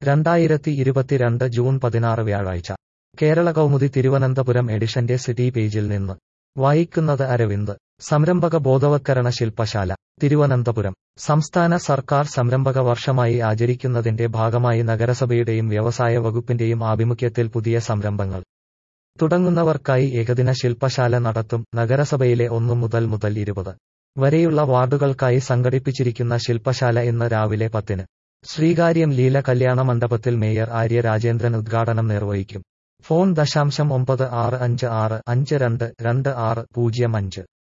രണ്ടായിരത്തി ഇരുപത്തിരണ്ട് ജൂൺ പതിനാറ് വ്യാഴാഴ്ച കേരള കൗമുദി തിരുവനന്തപുരം എഡിഷന്റെ സിറ്റി പേജിൽ നിന്ന് വായിക്കുന്നത് അരവിന്ദ് സംരംഭക ബോധവത്കരണ ശില്പശാല തിരുവനന്തപുരം സംസ്ഥാന സർക്കാർ സംരംഭക വർഷമായി ആചരിക്കുന്നതിന്റെ ഭാഗമായി നഗരസഭയുടെയും വ്യവസായ വകുപ്പിന്റെയും ആഭിമുഖ്യത്തിൽ പുതിയ സംരംഭങ്ങൾ തുടങ്ങുന്നവർക്കായി ഏകദിന ശില്പശാല നടത്തും നഗരസഭയിലെ ഒന്നു മുതൽ മുതൽ ഇരുപത് വരെയുള്ള വാർഡുകൾക്കായി സംഘടിപ്പിച്ചിരിക്കുന്ന ശില്പശാല ഇന്ന് രാവിലെ പത്തിന് ശ്രീകാര്യം ലീല കല്യാണ മണ്ഡപത്തിൽ മേയർ ആര്യ രാജേന്ദ്രൻ ഉദ്ഘാടനം നിർവഹിക്കും ഫോൺ ദശാംശം ഒമ്പത് ആറ് അഞ്ച് ആറ് അഞ്ച് രണ്ട് രണ്ട് ആറ് പൂജ്യം അഞ്ച്